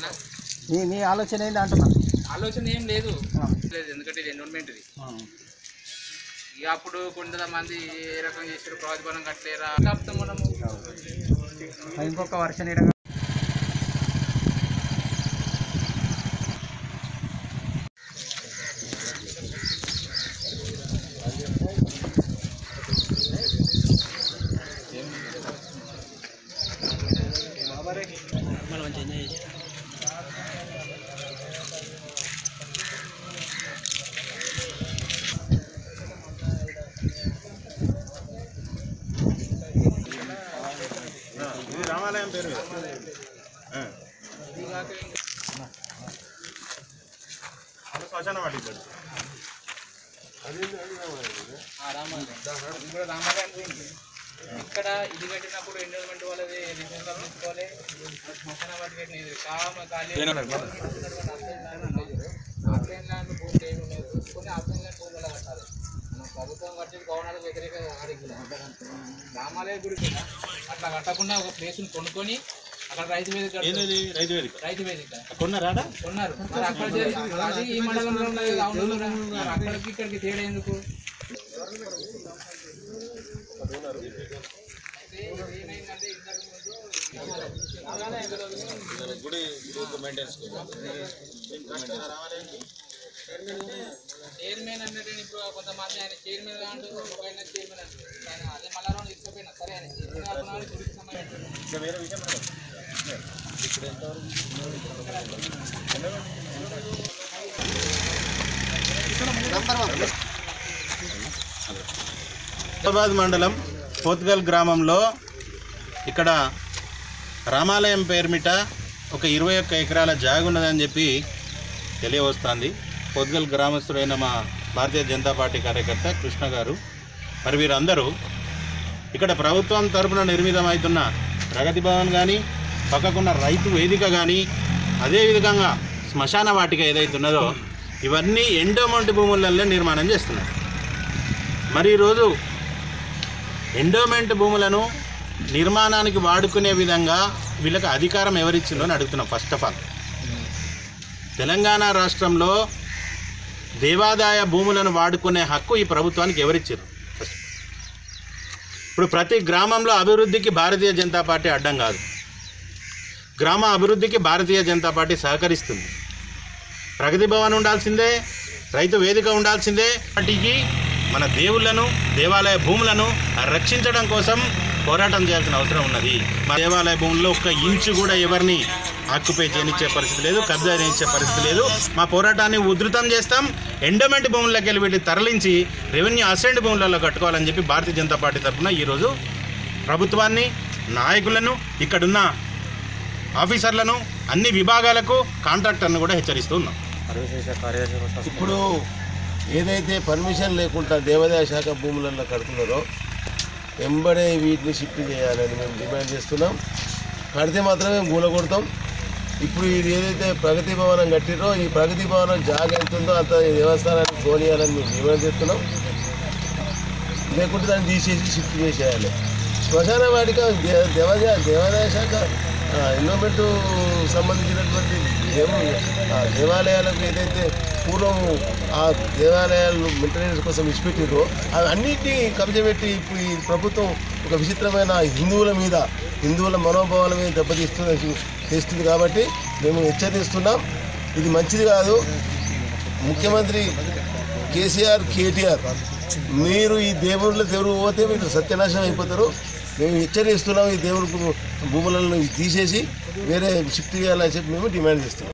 అన్న నీ నీ ఆలోచన ఏంటి అంటున్నా ఆలోచన ఏం లేదు లేదు ఎందుకంటే ఇది ఎన్విరాన్మెంట్ది ఇక అప్పుడు కొంతమంది ఏ రకంగా చేసారు ప్రతిఫలం కట్టలేరా కాకపోతే మనము ఇంకొక వర్షం నీడగా ఇది రామాలయం పేరు మీద ఆ. అది శ్మశాన వాటికి పేరు. ఆ రామాలయం ఇది కూడా రామాలయం గురించి ఇక్కడ ఇది కట్టినప్పుడు ఎన్విరాన్మెంట్ వాళ్ళది రిజర్వ్ తీసుకోవాలి శ్మశాన వాటి కట్టినది చాలా ఖాళీ ఆఫ్లైన్ ల్యాండ్ భూములు ఏమి ఉన్నాయి చూసుకొని ఆఫ్లైన్ ల్యాండ్ భూములు కట్టాలి మనం ప్రభుత్వం కట్టిన గవర్నర్ వ్యతిరేకంగా వాడికి రామాలయ గుడికి అట్లా కట్టకుండా ఒక ప్లేస్ని కొనుక్కొని అక్కడ రైతు వేదిక కడతారు. ఏంది రైతు వేదిక రైతు వేదిక కొన్న రాడా ఉన్నారు మరి అక్కడ చేసి అది ఈ మండలంలో ఉన్నది అవును మరి అక్కడికి ఇక్కడికి తేడా ఎందుకు చైర్మన్ అంటే ఇప్పుడు కొంతమంది ఆయన చైర్మన్ కాండు ఆయన చైర్మన్ అంటే ఆయన అదే మళ్ళా తీసుకుపోయినా సరే ఆయన చైర్మన్ కాకుండా గుడికి సంబంధించి ఇంకా వేరే విషయం లేదు. హైదరాబాద్ మండలం పోత్గల్ గ్రామంలో ఇక్కడ రామాలయం పేరుమిట ఒక ఇరవై ఒక్క ఎకరాల జాగ ఉన్నదని చెప్పి తెలియవస్తుంది పోత్గల్ గ్రామస్తుడైన మా భారతీయ జనతా పార్టీ కార్యకర్త కృష్ణ గారు మరి వీరందరూ ఇక్కడ ప్రభుత్వం తరపున నిర్మితమవుతున్న ప్రగతి భవన్ కానీ పక్కకున్న రైతు వేదిక కానీ అదేవిధంగా శ్మశాన వాటిక ఏదైతే ఉన్నదో ఇవన్నీ ఎండోమెంట్ భూములలో నిర్మాణం చేస్తున్నారు మరి ఈరోజు ఎండోమెంట్ భూములను నిర్మాణానికి వాడుకునే విధంగా వీళ్ళకి అధికారం ఎవరిచ్చిందో అని అడుగుతున్నాం ఫస్ట్ ఆఫ్ ఆల్ తెలంగాణ రాష్ట్రంలో దేవాదాయ భూములను వాడుకునే హక్కు ఈ ప్రభుత్వానికి ఎవరిచ్చారు ఫస్ట్ ఇప్పుడు ప్రతి గ్రామంలో అభివృద్ధికి భారతీయ జనతా పార్టీ అడ్డం కాదు గ్రామ అభివృద్ధికి భారతీయ జనతా పార్టీ సహకరిస్తుంది ప్రగతి భవన్ ఉండాల్సిందే రైతు వేదిక ఉండాల్సిందే వాటికి మన దేవుళ్ళను దేవాలయ భూములను రక్షించడం కోసం పోరాటం చేయాల్సిన అవసరం ఉన్నది మా దేవాలయ భూముల్లో ఒక్క ఇంచు కూడా ఎవరిని ఆక్యుపై చేయనిచ్చే పరిస్థితి లేదు కబ్జా చేయనిచ్చే పరిస్థితి లేదు మా పోరాటాన్ని ఉధృతం చేస్తాం ఎండోమెంట్ భూముల్లోకి వెళ్ళి వీటిని తరలించి రెవెన్యూ అసెంట్ భూములలో కట్టుకోవాలని చెప్పి భారతీయ జనతా పార్టీ తరఫున ఈరోజు ప్రభుత్వాన్ని నాయకులను ఇక్కడున్న ఆఫీసర్లను అన్ని విభాగాలకు కాంట్రాక్టర్ను కూడా హెచ్చరిస్తూ ఉన్నాం ఇప్పుడు ఏదైతే పర్మిషన్ లేకుండా దేవాదాయ శాఖ భూములలో కడుతున్నారో వెంబడే వీటిని షిఫ్ట్ చేయాలని మేము డిమాండ్ చేస్తున్నాం కడితే మాత్రమే మూల కొడతాం ఇప్పుడు ఇది ఏదైతే ప్రగతి భవనం కట్టిరో ఈ ప్రగతి భవనం జాగ ఎంత ఉందో అంత ఈ దేవస్థానానికి కోనియాలని మేము డిమాండ్ చేస్తున్నాం లేకుంటే దాన్ని తీసేసి షిఫ్ట్ చేసేయాలి శ్మశాన వాటిక దే- దేవాదాయ దేవాదాయ శాఖ ఎన్విరాన్మెంట్ సంబంధించినటువంటి దేవ ఆ దేవాలయాలకు ఏదైతే పూర్వం ఆ దేవాలయాలను మెయింటెనెన్స్ కోసం ఇచ్చిపెట్టిరో అవి అన్నింటినీ కబ్జా పెట్టి ఇప్పుడు ఈ ప్రభుత్వం ఒక విచిత్రమైన హిందువుల మీద హిందువుల మనోభావాల మీద దెబ్బతీస్తుంది చేస్తుంది కాబట్టి మేము హెచ్చరిస్తున్నాం ఇది మంచిది కాదు ముఖ్యమంత్రి కేసీఆర్ కేటీఆర్ మీరు ఈ దేవుళ్ళ దేవుడు పోతే మీరు సత్యనాశనం అయిపోతారు మేము హెచ్చరిస్తున్నాం ఈ దేవుడి భూములను తీసేసి వేరే షిఫ్ట్ చేయాలని చెప్పి మేము డిమాండ్ చేస్తున్నాం